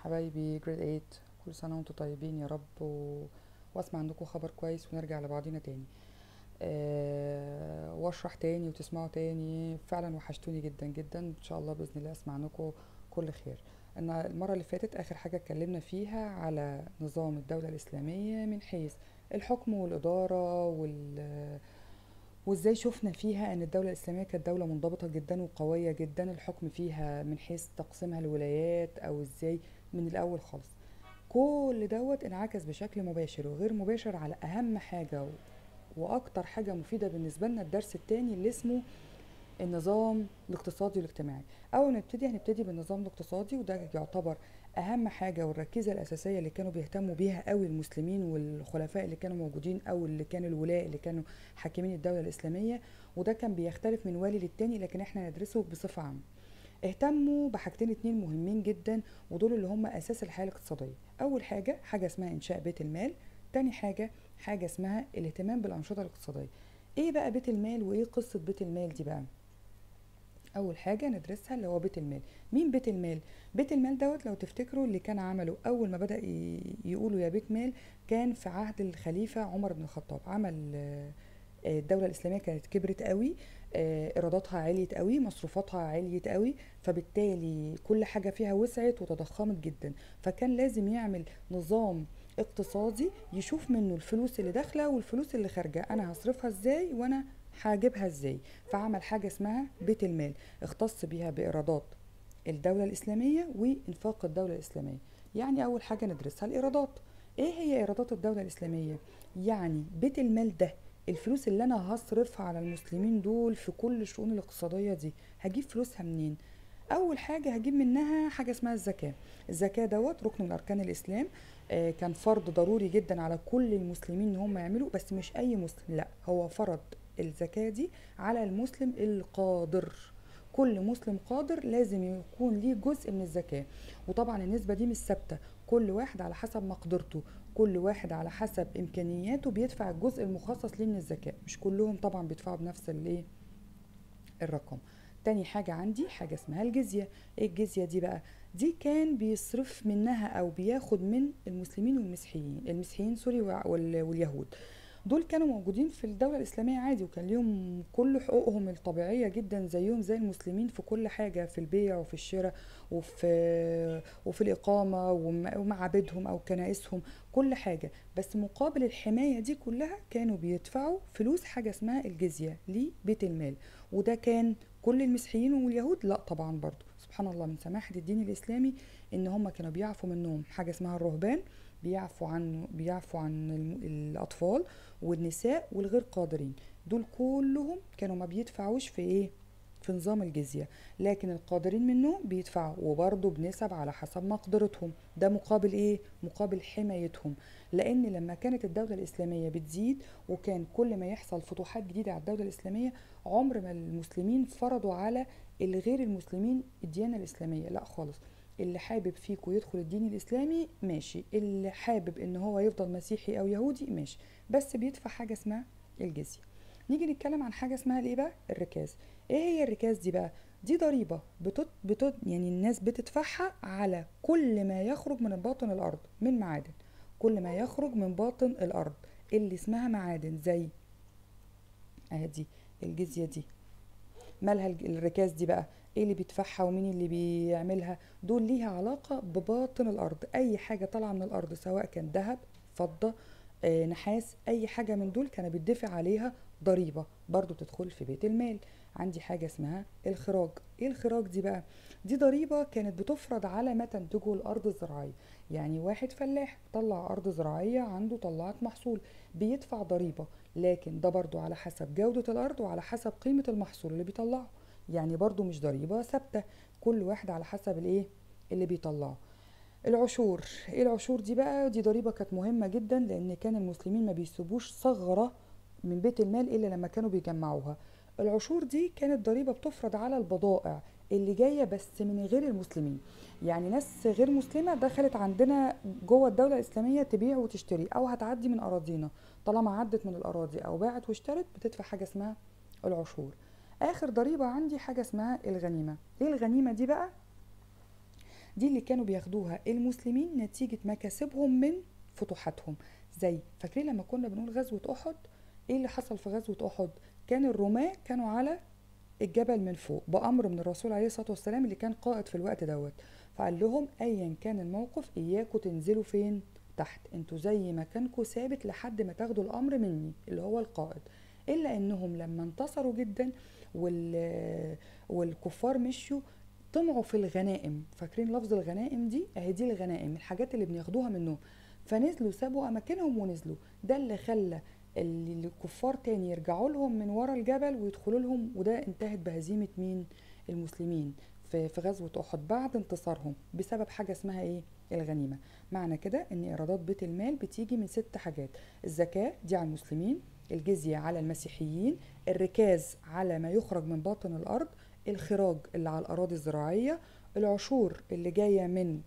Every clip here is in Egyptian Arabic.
حبايبي جريد 8 كل سنة وانتم طيبين يا رب و... واسمع عندكم خبر كويس ونرجع لبعضينا تاني أه... واشرح تاني وتسمعوا تاني فعلا وحشتوني جدا جدا ان شاء الله باذن الله اسمع عنكم كل خير ان المره اللي فاتت اخر حاجه اتكلمنا فيها على نظام الدوله الاسلاميه من حيث الحكم والاداره وال وازاي شفنا فيها ان الدولة الاسلامية كانت دولة منضبطة جدا وقوية جدا الحكم فيها من حيث تقسيمها لولايات او ازاي من الاول خالص كل دوت انعكس بشكل مباشر وغير مباشر على اهم حاجة و... واكتر حاجة مفيدة بالنسبة لنا الدرس التاني اللي اسمه النظام الاقتصادي والاجتماعي اول ما نبتدي هنبتدي بالنظام الاقتصادي وده يعتبر اهم حاجه والركيزه الاساسيه اللي كانوا بيهتموا بيها قوي المسلمين والخلفاء اللي كانوا موجودين او اللي كانوا الولاء اللي كانوا حاكمين الدوله الاسلاميه وده كان بيختلف من والي للتاني لكن احنا ندرسه بصفه عامه اهتموا بحاجتين اتنين مهمين جدا ودول اللي هم اساس الحياه الاقتصاديه اول حاجه حاجه اسمها انشاء بيت المال تاني حاجه حاجه اسمها الاهتمام بالانشطه الاقتصاديه ايه بقى بيت المال وايه قصه بيت المال دي بقى اول حاجه ندرسها اللي هو بيت المال مين بيت المال بيت المال دوت لو تفتكروا اللي كان عمله اول ما بدا يقولوا يا بيت مال كان في عهد الخليفه عمر بن الخطاب عمل الدوله الاسلاميه كانت كبرت قوي ايراداتها عليت قوي مصروفاتها عليت قوي فبالتالي كل حاجه فيها وسعت وتضخمت جدا فكان لازم يعمل نظام اقتصادي يشوف منه الفلوس اللي داخله والفلوس اللي خارجه انا هصرفها ازاي وانا هجيبها ازاي فعمل حاجه اسمها بيت المال اختص بيها بايرادات الدوله الاسلاميه وانفاق الدوله الاسلاميه يعني اول حاجه ندرسها الايرادات ايه هي ايرادات الدوله الاسلاميه يعني بيت المال ده الفلوس اللي انا هصرفها على المسلمين دول في كل الشؤون الاقتصاديه دي هجيب فلوسها منين اول حاجه هجيب منها حاجه اسمها الزكاه الزكاه دوت ركن من اركان الاسلام آه كان فرض ضروري جدا على كل المسلمين ان هم يعملوا بس مش اي مسلم لا هو فرض الزكاة دي على المسلم القادر كل مسلم قادر لازم يكون ليه جزء من الزكاة وطبعا النسبة دي مش ثابتة كل واحد على حسب مقدرته كل واحد على حسب امكانياته بيدفع الجزء المخصص ليه من الزكاة مش كلهم طبعا بيدفعوا بنفس الايه الرقم تاني حاجة عندي حاجة اسمها الجزية ايه الجزية دي بقى دي كان بيصرف منها او بياخد من المسلمين والمسيحيين المسيحيين سوري واليهود دول كانوا موجودين في الدولة الإسلامية عادي وكان ليهم كل حقوقهم الطبيعية جدا زيهم زي المسلمين في كل حاجة في البيع وفي الشراء وفي وفي الإقامة ومعابدهم أو كنائسهم كل حاجة بس مقابل الحماية دي كلها كانوا بيدفعوا فلوس حاجة اسمها الجزية لبيت المال وده كان كل المسيحيين واليهود لا طبعا برضو سبحان الله من سماحة الدين الإسلامي إن هم كانوا بيعفوا منهم حاجة اسمها الرهبان بيعفوا عن بيعفوا عن الأطفال والنساء والغير قادرين دول كلهم كانوا ما بيدفعوش في ايه في نظام الجزية لكن القادرين منهم بيدفعوا وبرضه بنسب على حسب مقدرتهم ده مقابل ايه مقابل حمايتهم لان لما كانت الدولة الاسلامية بتزيد وكان كل ما يحصل فتوحات جديدة على الدولة الاسلامية عمر ما المسلمين فرضوا على الغير المسلمين الديانة الاسلامية لا خالص اللي حابب فيكم يدخل الدين الاسلامي ماشي اللي حابب ان هو يفضل مسيحي او يهودي ماشي بس بيدفع حاجه اسمها الجزيه نيجي نتكلم عن حاجه اسمها الايه بقى الركاز ايه هي الركاز دي بقى دي ضريبه بتط... بتط... يعني الناس بتدفعها على كل ما يخرج من باطن الارض من معادن كل ما يخرج من باطن الارض اللي اسمها معادن زي اهي دي الجزيه دي مالها الركاز دي بقى ايه اللي بيدفعها ومين اللي بيعملها دول ليها علاقة بباطن الأرض أي حاجة طالعة من الأرض سواء كان ذهب فضة آه، نحاس أي حاجة من دول كان بيدفع عليها ضريبة برضو تدخل في بيت المال عندي حاجة اسمها الخراج ايه الخراج دي بقى دي ضريبة كانت بتفرض على ما تنتجه الأرض الزراعية يعني واحد فلاح طلع أرض زراعية عنده طلعت محصول بيدفع ضريبة لكن ده برضو على حسب جودة الأرض وعلى حسب قيمة المحصول اللي بيطلعه يعني برضو مش ضريبة ثابتة كل واحد على حسب الايه اللي بيطلعه العشور ايه العشور دي بقى دي ضريبة كانت مهمة جدا لان كان المسلمين ما بيسيبوش ثغرة من بيت المال الا لما كانوا بيجمعوها العشور دي كانت ضريبة بتفرض على البضائع اللي جاية بس من غير المسلمين يعني ناس غير مسلمة دخلت عندنا جوه الدولة الإسلامية تبيع وتشتري أو هتعدي من أراضينا طالما عدت من الأراضي أو باعت واشترت بتدفع حاجة اسمها العشور آخر ضريبة عندي حاجة اسمها الغنيمة إيه الغنيمة دي بقى؟ دي اللي كانوا بياخدوها المسلمين نتيجة مكاسبهم من فتوحاتهم زي فاكرين لما كنا بنقول غزوة أحد ايه اللي حصل في غزوة أحد كان الرماة كانوا على الجبل من فوق بأمر من الرسول عليه الصلاة والسلام اللي كان قائد في الوقت دوت فقال لهم أيا كان الموقف إياكوا تنزلوا فين تحت انتوا زي مكانكوا ثابت لحد ما تاخدوا الأمر مني اللي هو القائد إلا إنهم لما انتصروا جدا وال... والكفار مشوا طمعوا في الغنائم فاكرين لفظ الغنائم دي اهي دي الغنائم الحاجات اللي بناخدوها منهم فنزلوا سابوا اماكنهم ونزلوا ده اللي خلى اللي الكفار تاني يرجعوا لهم من ورا الجبل ويدخلوا لهم وده انتهت بهزيمة مين المسلمين في في غزوة أحد بعد انتصارهم بسبب حاجة اسمها ايه الغنيمة معنى كده ان ايرادات بيت المال بتيجي من ست حاجات الزكاة دي على المسلمين الجزية على المسيحيين الركاز على ما يخرج من باطن الأرض الخراج اللي على الأراضي الزراعية العشور اللي جاية من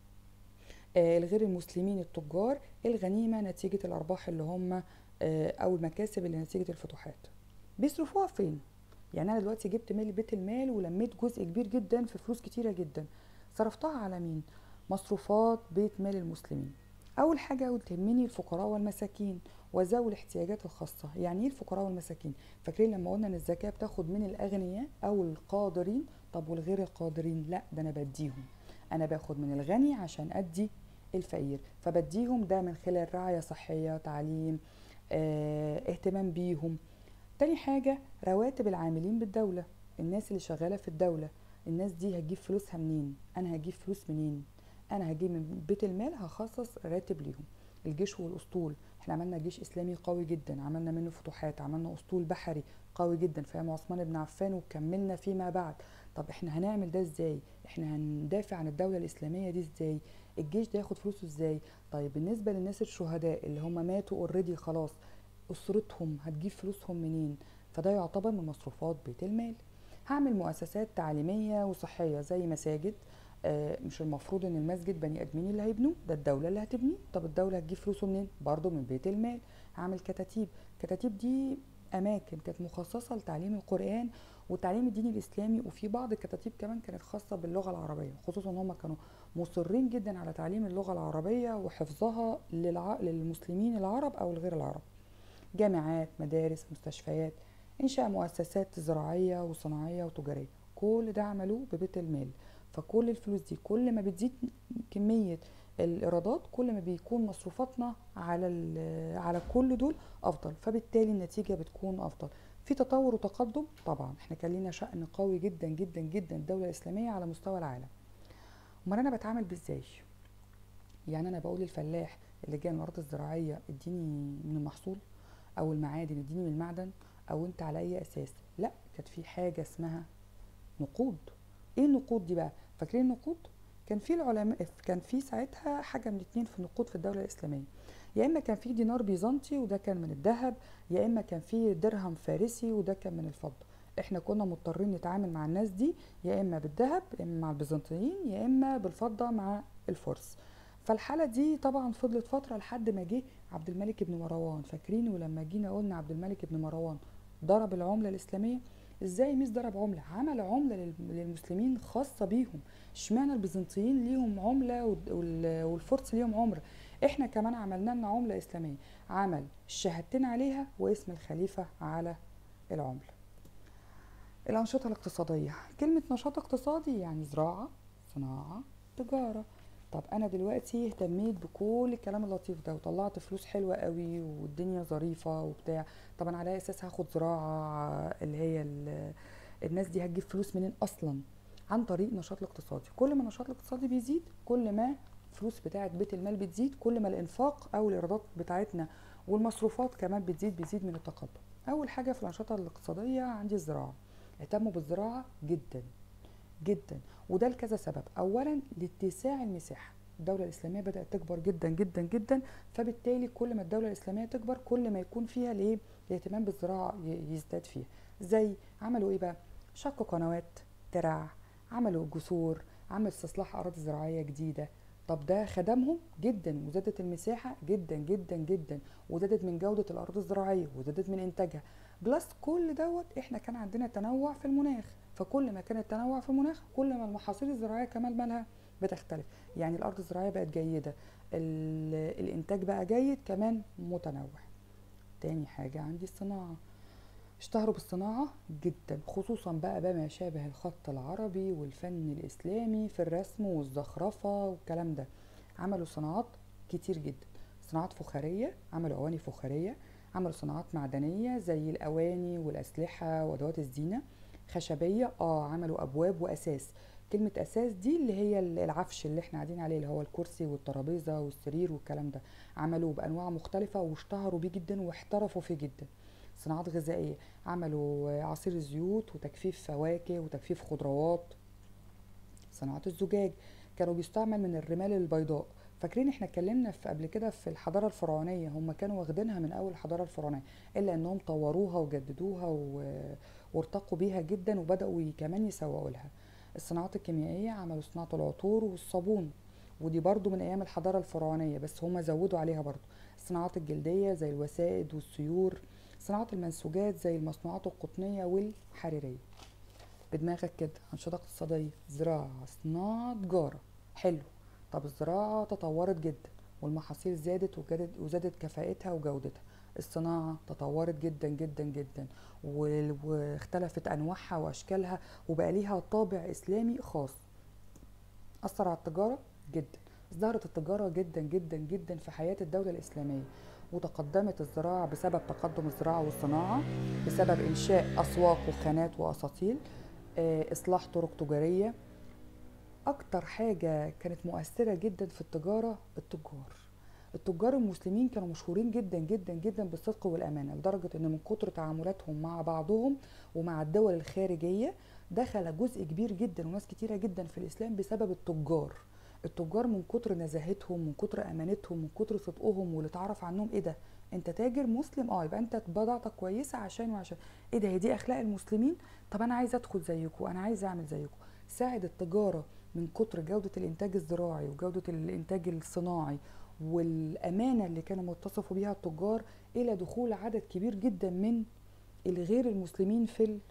آه، الغير المسلمين التجار الغنيمة نتيجة الأرباح اللي هم آه، أو المكاسب اللي نتيجة الفتوحات بيصرفوها فين؟ يعني أنا دلوقتي جبت مال بيت المال ولميت جزء كبير جدا في فلوس كتيرة جدا صرفتها على مين؟ مصروفات بيت مال المسلمين أول حاجة تهمني الفقراء والمساكين وذوي الاحتياجات الخاصة يعني ايه الفقراء والمساكين فاكرين لما قلنا ان الزكاة بتاخد من الأغنياء أو القادرين طب والغير القادرين لا ده أنا بديهم أنا باخد من الغني عشان أدي الفقير فبديهم ده من خلال رعاية صحية تعليم اه اهتمام بيهم تاني حاجة رواتب العاملين بالدولة الناس اللي شغالة في الدولة الناس دي هتجيب فلوسها منين أنا هجيب فلوس منين أنا هجيب من بيت المال هخصص راتب ليهم الجيش والأسطول احنا عملنا جيش إسلامي قوي جدا عملنا منه فتوحات عملنا أسطول بحري قوي جدا في أيام عثمان بن عفان وكملنا فيما بعد طب احنا هنعمل ده ازاي احنا هندافع عن الدولة الإسلامية دي ازاي الجيش ده ياخد فلوسه ازاي طيب بالنسبة للناس الشهداء اللي هم ماتوا اوريدي خلاص أسرتهم هتجيب فلوسهم منين فده يعتبر من مصروفات بيت المال هعمل مؤسسات تعليمية وصحية زي مساجد آه مش المفروض ان المسجد بني ادمين اللي هيبنوه ده الدولة اللي هتبنيه طب الدولة هتجيب فلوسه منين برضه من بيت المال هعمل كتاتيب كتاتيب دي اماكن كانت مخصصة لتعليم القرآن والتعليم الديني الاسلامي وفي بعض الكتاتيب كمان كانت خاصة باللغة العربية خصوصا ان هم كانوا مصرين جدا على تعليم اللغة العربية وحفظها للع... للمسلمين العرب او الغير العرب جامعات مدارس مستشفيات انشاء مؤسسات زراعية وصناعية وتجارية كل ده عملوه ببيت المال فكل الفلوس دي كل ما بتزيد كمية الايرادات كل ما بيكون مصروفاتنا على على كل دول افضل فبالتالي النتيجه بتكون افضل في تطور وتقدم طبعا احنا كان لينا شأن قوي جدا جدا جدا الدولة الإسلامية على مستوى العالم امال انا بتعامل بازاي يعني انا بقول للفلاح اللي جاي من الارض الزراعيه اديني من المحصول او المعادن اديني من المعدن او انت على اي اساس لا كانت في حاجه اسمها نقود ايه النقود دي بقى فاكرين النقود كان في العلماء كان في ساعتها حاجه من اتنين في النقود في الدوله الاسلاميه يا اما كان في دينار بيزنطي وده كان من الذهب يا اما كان في درهم فارسي وده كان من الفضه احنا كنا مضطرين نتعامل مع الناس دي يا اما بالذهب يا اما مع البيزنطيين يا اما بالفضه مع الفرس فالحاله دي طبعا فضلت فتره لحد ما جه عبد الملك بن مروان فاكرين ولما جينا قلنا عبد الملك بن مروان ضرب العمله الاسلاميه ازاي ميس ضرب عمله عمل عمله للمسلمين خاصه بيهم اشمعنى البيزنطيين ليهم عمله والفرس ليهم عمره احنا كمان عملنا لنا عمله اسلاميه عمل الشهادتين عليها واسم الخليفه على العمله الأنشطة الاقتصادية كلمة نشاط اقتصادي يعني زراعة صناعة تجارة طب أنا دلوقتي اهتميت بكل الكلام اللطيف ده وطلعت فلوس حلوة قوي والدنيا ظريفة وبتاع طبعا على أساس هاخد زراعة اللي هي الناس دي هتجيب فلوس منين أصلا عن طريق نشاط الاقتصادي كل ما النشاط الاقتصادي بيزيد كل ما الفلوس بتاعة بيت المال بتزيد كل ما الإنفاق أو الإيرادات بتاعتنا والمصروفات كمان بتزيد بيزيد من التقدم أول حاجة في الأنشطة الاقتصادية عندي الزراعة اهتموا بالزراعة جدا جدا وده لكذا سبب اولا لاتساع المساحة الدولة الإسلامية بدأت تكبر جدا جدا جدا فبالتالي كل ما الدولة الإسلامية تكبر كل ما يكون فيها الايه الاهتمام بالزراعة يزداد فيها زي عملوا ايه بقى شقوا قنوات ترع عملوا جسور عمل استصلاح أراضي زراعية جديدة طب ده خدمهم جدا وزادت المساحة جدا جدا جدا وزادت من جودة الأرض الزراعية وزادت من إنتاجها بلس كل دوت احنا كان عندنا تنوع في المناخ فكل ما كان التنوع في المناخ كل ما المحاصيل الزراعيه كمان مالها بتختلف يعني الارض الزراعيه بقت جيده ال- الانتاج بقى جيد كمان متنوع تاني حاجه عندي الصناعه اشتهروا بالصناعة جدا خصوصا بقى بما شابه الخط العربي والفن الإسلامي في الرسم والزخرفة والكلام ده عملوا صناعات كتير جدا صناعات فخارية عملوا أواني فخارية عملوا صناعات معدنية زي الأواني والأسلحة وأدوات الزينة خشبية اه عملوا أبواب وأساس كلمة أساس دي اللي هي العفش اللي احنا قاعدين عليه اللي هو الكرسي والترابيزة والسرير والكلام ده عملوه بأنواع مختلفة واشتهروا بيه جدا واحترفوا فيه جدا صناعات غذائية عملوا عصير الزيوت وتجفيف فواكه وتجفيف خضروات صناعة الزجاج كانوا بيستعمل من الرمال البيضاء فاكرين احنا اتكلمنا في قبل كده في الحضارة الفرعونية هم كانوا واخدينها من اول الحضارة الفرعونية الا انهم طوروها وجددوها و... وارتقوا بيها جدا وبدأوا ي- كمان يسوقوا لها الصناعات الكيميائية عملوا صناعة العطور والصابون ودي برضو من ايام الحضارة الفرعونية بس هم زودوا عليها برضو الصناعات الجلدية زي الوسائد والسيور صناعة المنسوجات زي المصنوعات القطنية والحريرية بدماغك كده أنشطة اقتصادية زراعة صناعة تجارة حلو طب الزراعة تطورت جدا والمحاصيل زادت وجدت وزادت كفاءتها وجودتها الصناعة تطورت جدا جدا جدا و- واختلفت أنواعها وأشكالها وبقى ليها طابع إسلامي خاص أثر على التجارة جدا ازدهرت التجارة جدا جدا جدا في حياة الدولة الإسلامية وتقدمت الزراعة بسبب تقدم الزراعة والصناعة بسبب إنشاء أسواق وخانات وأساطيل آه، إصلاح طرق تجارية أكتر حاجة كانت مؤثرة جدا في التجارة التجار التجار المسلمين كانوا مشهورين جدا جدا جدا بالصدق والأمانة لدرجة إن من كتر تعاملاتهم مع بعضهم ومع الدول الخارجية دخل جزء كبير جدا وناس كتيرة جدا في الإسلام بسبب التجار التجار من كتر نزاهتهم من كتر امانتهم من كتر صدقهم واللي اتعرف عنهم ايه ده انت تاجر مسلم اه يبقى انت بضاعتك كويسه عشان وعشان ايه ده هي دي اخلاق المسلمين طب انا عايز ادخل زيكم انا عايز اعمل زيكم ساعد التجاره من كتر جوده الانتاج الزراعي وجوده الانتاج الصناعي والامانه اللي كانوا متصفوا بيها التجار الى دخول عدد كبير جدا من الغير المسلمين في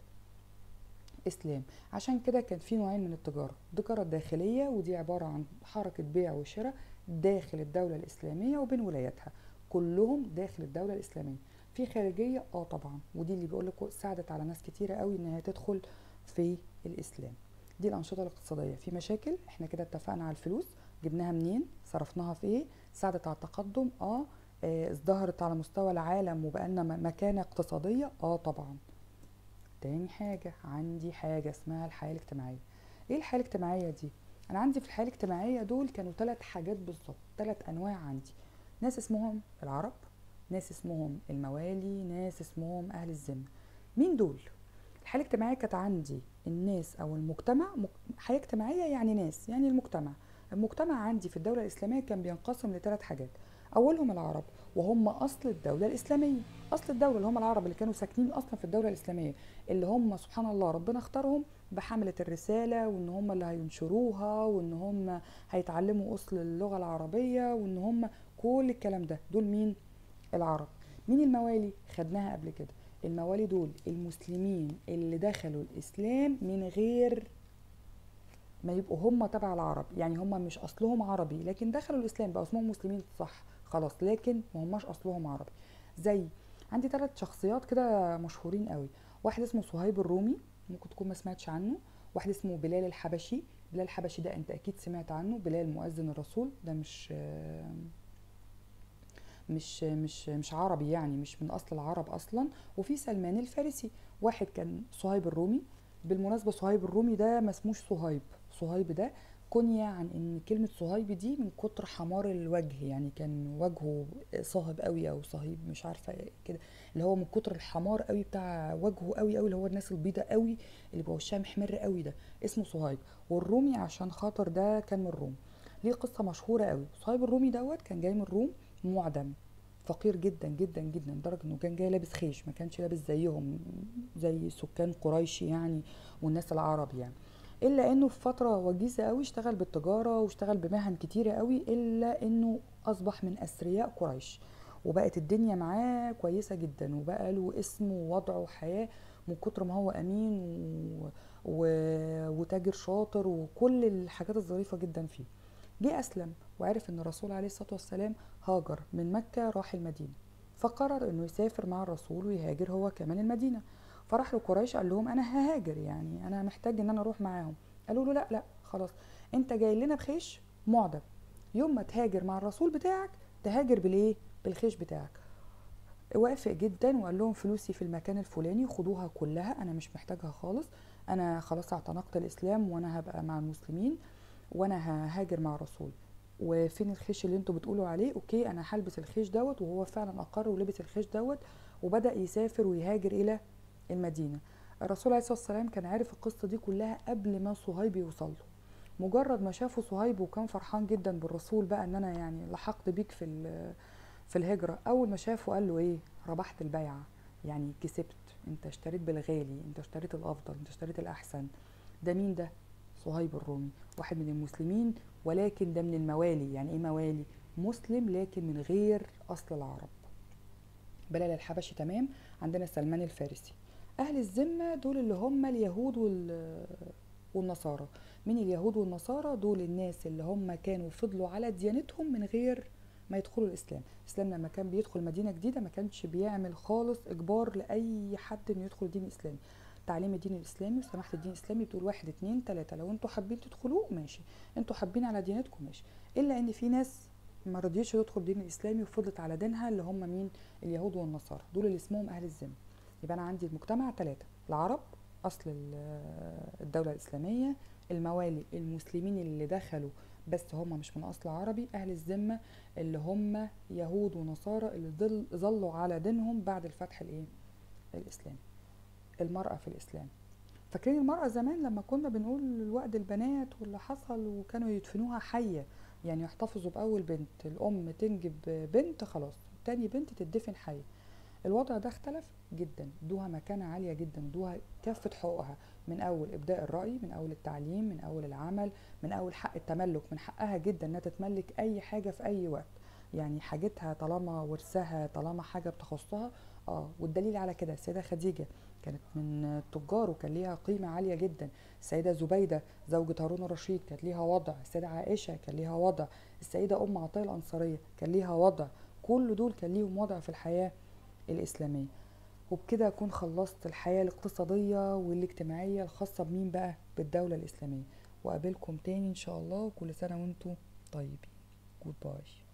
الاسلام عشان كده كان في نوعين من التجاره التجاره الداخليه ودي عباره عن حركه بيع وشراء داخل الدوله الاسلاميه وبين ولاياتها كلهم داخل الدوله الاسلاميه في خارجيه اه طبعا ودي اللي بيقول لك ساعدت على ناس كتيره قوي ان هي تدخل في الاسلام دي الانشطه الاقتصاديه في مشاكل احنا كده اتفقنا على الفلوس جبناها منين صرفناها في ايه ساعدت على التقدم اه آه، ازدهرت على مستوى العالم وبقالنا م- مكانه اقتصاديه اه طبعا تاني حاجة عندي حاجة اسمها الحياة الاجتماعية ايه الحياة الاجتماعية دي انا عندي في الحياة الاجتماعية دول كانوا ثلاث حاجات بالظبط ثلاث انواع عندي ناس اسمهم العرب ناس اسمهم الموالي ناس اسمهم اهل الذمة مين دول الحياة الاجتماعية كانت عندي الناس او المجتمع مك- حياة اجتماعية يعني ناس يعني المجتمع المجتمع عندي في الدولة الإسلامية كان بينقسم لثلاث حاجات أولهم العرب وهم أصل الدولة الإسلامية أصل الدولة اللي هم العرب اللي كانوا ساكنين أصلا في الدولة الإسلامية اللي هم سبحان الله ربنا اختارهم بحملة الرسالة وإن هم اللي هينشروها وإن هم هيتعلموا أصل اللغة العربية وإن هم كل الكلام ده دول مين؟ العرب مين الموالي؟ خدناها قبل كده الموالي دول المسلمين اللي دخلوا الإسلام من غير ما يبقوا هم تبع العرب يعني هم مش اصلهم عربي لكن دخلوا الاسلام بقوا اسمهم مسلمين صح خلاص لكن ما هماش اصلهم عربي زي عندي ثلاث شخصيات كده مشهورين قوي واحد اسمه صهيب الرومي ممكن تكون ما سمعتش عنه واحد اسمه بلال الحبشي بلال الحبشي ده انت اكيد سمعت عنه بلال مؤذن الرسول ده مش مش مش مش عربي يعني مش من اصل العرب اصلا وفي سلمان الفارسي واحد كان صهيب الرومي بالمناسبه صهيب الرومي ده ما اسموش صهيب صهيب ده كنية عن ان كلمة صهيب دي من كتر حمار الوجه يعني كان وجهه صاهب قوي او صهيب مش عارفة كده اللي هو من كتر الحمار قوي بتاع وجهه قوي قوي اللي هو الناس البيضة قوي اللي بقى وشها محمر قوي ده اسمه صهيب والرومي عشان خاطر ده كان من الروم ليه قصة مشهورة قوي صهيب الرومي دوت كان جاي من الروم معدم فقير جدا جدا جدا لدرجه انه كان جاي لابس خيش ما كانش لابس زيهم زي سكان قريش يعني والناس العرب يعني الا انه في فتره وجيزه قوي اشتغل بالتجاره واشتغل بمهن كتيره قوي الا انه اصبح من اثرياء قريش وبقت الدنيا معاه كويسه جدا وبقى له اسم ووضع وحياه من كتر ما هو امين و... و- وتاجر شاطر وكل الحاجات الظريفة جدا فيه جه أسلم وعرف إن الرسول عليه الصلاة والسلام هاجر من مكة راح المدينة فقرر إنه يسافر مع الرسول ويهاجر هو كمان المدينة فراح لقريش قال لهم أنا ههاجر يعني أنا محتاج إن أنا أروح معاهم قالوا له لا لا خلاص أنت جاي لنا بخيش معدم يوم ما تهاجر مع الرسول بتاعك تهاجر بالإيه بالخيش بتاعك وافق جدا وقال لهم فلوسي في المكان الفلاني خدوها كلها انا مش محتاجها خالص انا خلاص اعتنقت الاسلام وانا هبقى مع المسلمين وانا ههاجر مع الرسول وفين الخيش اللي انتوا بتقولوا عليه اوكي انا هلبس الخيش دوت وهو فعلا اقر ولبس الخيش دوت وبدا يسافر ويهاجر الى المدينه الرسول عليه الصلاه والسلام كان عارف القصه دي كلها قبل ما صهيب يوصل له مجرد ما شافه صهيب وكان فرحان جدا بالرسول بقى ان انا يعني لحقت بيك في ال- في الهجرة أول ما شافه قال له إيه ربحت البيعة يعني كسبت أنت اشتريت بالغالي أنت اشتريت الأفضل أنت اشتريت الأحسن ده مين ده صهيب الرومي واحد من المسلمين ولكن ده من الموالي يعني إيه موالي مسلم لكن من غير أصل العرب بلال الحبشي تمام عندنا سلمان الفارسي أهل الذمة دول اللي هم اليهود وال والنصارى من اليهود والنصارى دول الناس اللي هم كانوا فضلوا على ديانتهم من غير ما يدخلوا الاسلام الاسلام لما كان بيدخل مدينه جديده ما كانش بيعمل خالص اجبار لاي حد انه يدخل الدين الاسلامي تعليم الدين الاسلامي وسماحه الدين الاسلامي بتقول واحد اتنين تلاته لو انتوا حابين تدخلوه ماشي انتوا حابين على ديانتكم ماشي الا ان في ناس ما رضيتش تدخل الدين الاسلامي وفضلت على دينها اللي هم مين اليهود والنصارى دول اللي اسمهم اهل الذمه يبقى انا عندي المجتمع ثلاثه العرب اصل ال- الدوله الاسلاميه الموالي المسلمين اللي دخلوا بس هم مش من اصل عربي اهل الذمه اللي هم يهود ونصارى اللي ظل ظلوا على دينهم بعد الفتح الايه الاسلامي المراه في الاسلام فاكرين المرأة زمان لما كنا بنقول الوقت البنات واللي حصل وكانوا يدفنوها حية يعني يحتفظوا بأول بنت الأم تنجب بنت خلاص تاني بنت تدفن حية الوضع ده اختلف جدا ادوها مكانة عالية جدا ادوها كافة حقوقها من أول إبداء الرأي من أول التعليم من أول العمل من أول حق التملك من حقها جدا إنها تتملك أي حاجة في أي وقت يعني حاجتها طالما ورثها طالما حاجة بتخصها اه والدليل على كده السيدة خديجة كانت من التجار وكان ليها قيمة عالية جدا السيدة زبيدة زوجة هارون الرشيد كانت ليها وضع السيدة عائشة كان ليها وضع السيدة أم عطية الأنصارية كان ليها وضع كل دول كان ليهم وضع في الحياة الإسلامية وبكده أكون خلصت الحياة الاقتصادية والاجتماعية الخاصة بمين بقى بالدولة الإسلامية وقابلكم تاني إن شاء الله وكل سنة وانتم طيبين جود باي